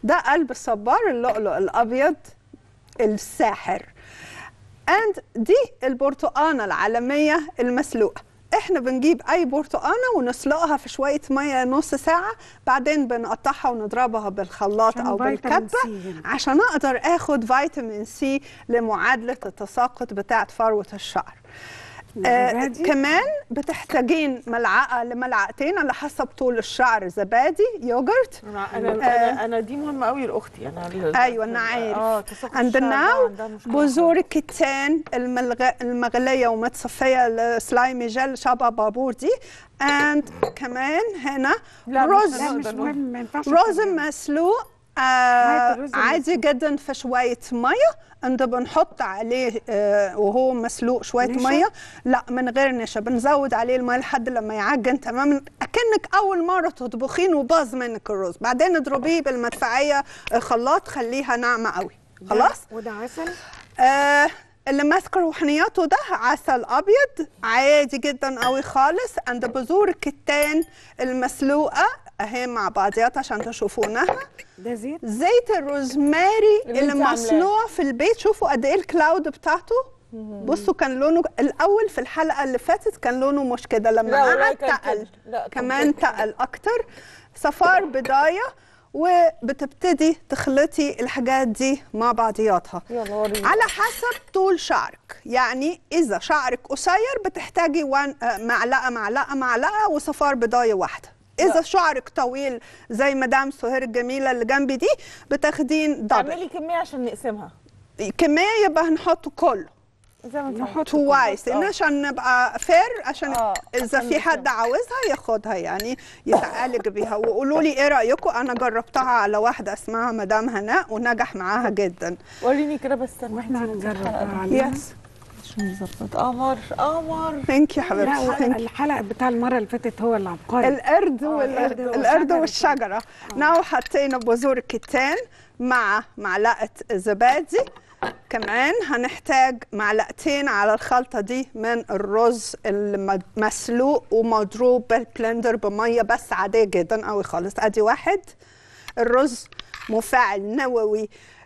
ده قلب الصبار اللؤلؤ الابيض الساحر اند دي البرتقانه العالميه المسلوقه احنا بنجيب اي برتقانه ونسلقها في شويه ميه نص ساعه بعدين بنقطعها ونضربها بالخلاط عشان او فيتامين بالكبه سي هنا. عشان اقدر اخد فيتامين سي لمعادله التساقط بتاعه فروه الشعر آه الزبادي؟ كمان بتحتاجين ملعقه لملعقتين على حسب طول الشعر زبادي يوجرت انا انا انا, أنا دي مهمه قوي لاختي انا ال- ايوه انا عارف اه تساقط عند الشعر ده ناو عندها مشكلة بذور الكتان الملغ... المغليه ومتصفيه السلايمي جل شبه بابور دي اند كمان هنا لا، مش رز لا مش نقدر مهم ما ينفعش رز نكمل. مسلوق مية آه الرز عادي جدا في شويه ميه انت بنحط عليه آه وهو مسلوق شويه نشا؟ ميه لا من غير نشا بنزود عليه الميه لحد لما يعجن تماما اكنك اول مره تطبخين وباظ منك الرز بعدين اضربيه بالمدفعيه آه، خلاط خليها ناعمه قوي خلاص وده عسل آه اللي ماسك روحانياته ده عسل ابيض عادي جدا قوي خالص عند بذور الكتان المسلوقه اهي مع بعضياتها عشان تشوفونها ده زيت زيت الروزماري اللي اللي, انت عاملاه. مصنوع في البيت شوفوا قد ايه الكلاود بتاعته بصوا كان لونه الاول في الحلقه اللي فاتت كان لونه مش كده لما لا، والله قعد كان تقل كده. لا، كان كمان كده. تقل اكتر صفار بضايه وبتبتدي تخلطي الحاجات دي مع بعضياتها يلا وريني على حسب طول شعرك يعني اذا شعرك قصير بتحتاجي وان آه، معلقه معلقه معلقه وصفار بضايه واحده اذا لا. شعرك طويل زي مدام سهير الجميله اللي جنبي دي بتاخدين دبل تعملي كميه عشان نقسمها كميه يبقى هنحط كله زي ما انت نحط توايس آه. عشان نبقى فير عشان آه، اذا عشان في حد نفهم. عاوزها ياخدها يعني يتعالج بيها وقولوا لي ايه رايكم انا جربتها على واحده اسمها مدام هناء ونجح معاها جدا وريني كده بس استنى. واحنا هنجرب الحلقة بقى عليها يس مش مظبط قمر قمر ثانك يو لا حبيبتي Thank you. الحلقه بتاع المره اللي فاتت هو العبقري القرد آه، والقرد القرد القرد والشجرة. والشجره ناو حطينا بذور الكتان مع معلقه زبادي كمان هنحتاج معلقتين على الخلطه دي من الرز المسلوق ومضروب بالبلندر بميه بس عاديه جدا قوي خالص ادي واحد الرز مفاعل نووي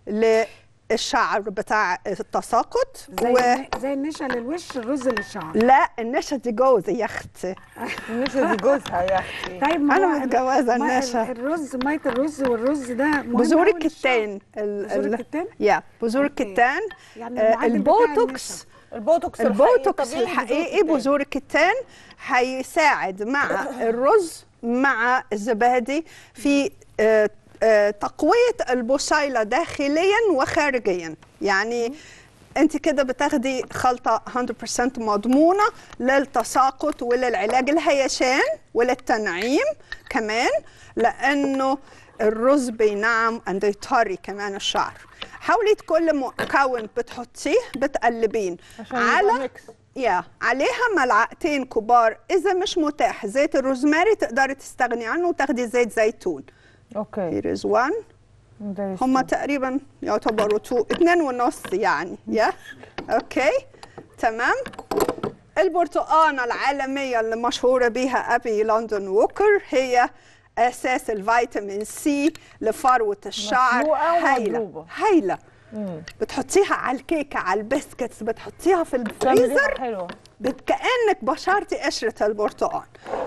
للشعر بتاع التساقط زي زي النشا للوش الرز للشعر لا النشا دي جوزي يا اختي النشا دي جوزها يا اختي طيب ما أنا هو متجوزة ما النشا. الرز ميه الرز والرز ده مهم بذور أوي للشعر. الكتان ال- بذور ال- الكتان يا بذور أوكي. الكتان يعني آه، المعدل بتاع البوتوكس البوتوكس البوتوكس طبيعي الحقيقي بذور الكتان هيساعد مع الرز مع الزبادي في آه، آه، تقوية البصيلة داخليا وخارجيا يعني انت كده بتاخدي خلطة 100% مضمونة للتساقط وللعلاج الهيشان وللتنعيم كمان لانه الرز بينعم and يطري كمان الشعر حاولي كل مكون بتحطيه بتقلبين عشان يبقى على ميكس. يا عليها ملعقتين كبار اذا مش متاح زيت الروزماري تقدري تستغني عنه وتاخدي زيت زيتون اوكي here is one ده هم تقريبا يعتبروا تو اتنين ونص يعني يا اوكي تمام البرتقانة العالمية اللي مشهورة بيها أبي لندن ووكر هي أساس الفيتامين سي لفروة الشعر مسلوقة هايلة ومضروبة. هايلة مم. بتحطيها على الكيكة على البسكتس بتحطيها في بتعمل الفريزر ريحة حلوه بت- كأنك بشرتي قشرة البرتقال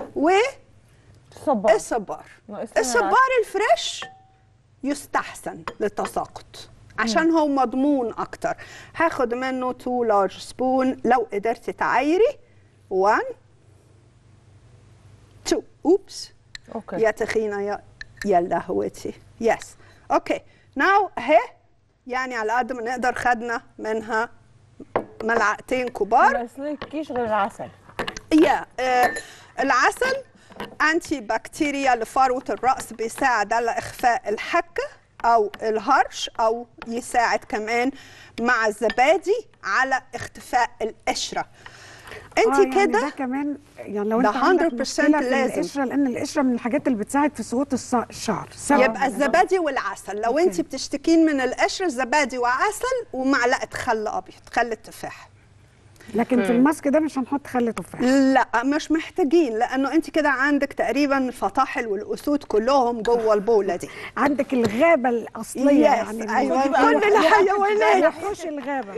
صبار والصبار ناقصنا الصبار الفريش يستحسن للتساقط عشان هو مضمون اكتر هاخد منه 2 لارج سبون لو قدرتي تعايري 1 2 اوبس اوكي يا تخينه يا يا لهوتي يس اوكي ناو اهي يعني على قد ما نقدر خدنا منها ملعقتين كبار ما يسلكيش غير العسل يا آه العسل انتي بكتيريا لفروه الراس بيساعد على اخفاء الحكه او الهرش او يساعد كمان مع الزبادي على اختفاء القشره آه، انت يعني كده ده كمان يعني لو ده انت عندك 100% مشكله في لازم. القشره لان القشره من الحاجات اللي بتساعد في سقوط الص- الشعر سبب يبقى الزبادي والعسل لو أوكي. انت بتشتكين من القشر زبادي وعسل ومعلقه خل ابيض خل التفاح لكن في الماسك ده مش هنحط خل تفاح لا مش محتاجين لانه انت كده عندك تقريبا الفطاحل والاسود كلهم جوه البوله دي عندك الغابه الاصليه Yes، يعني أيوة، كل كل الحيوانات. يحوش الغابه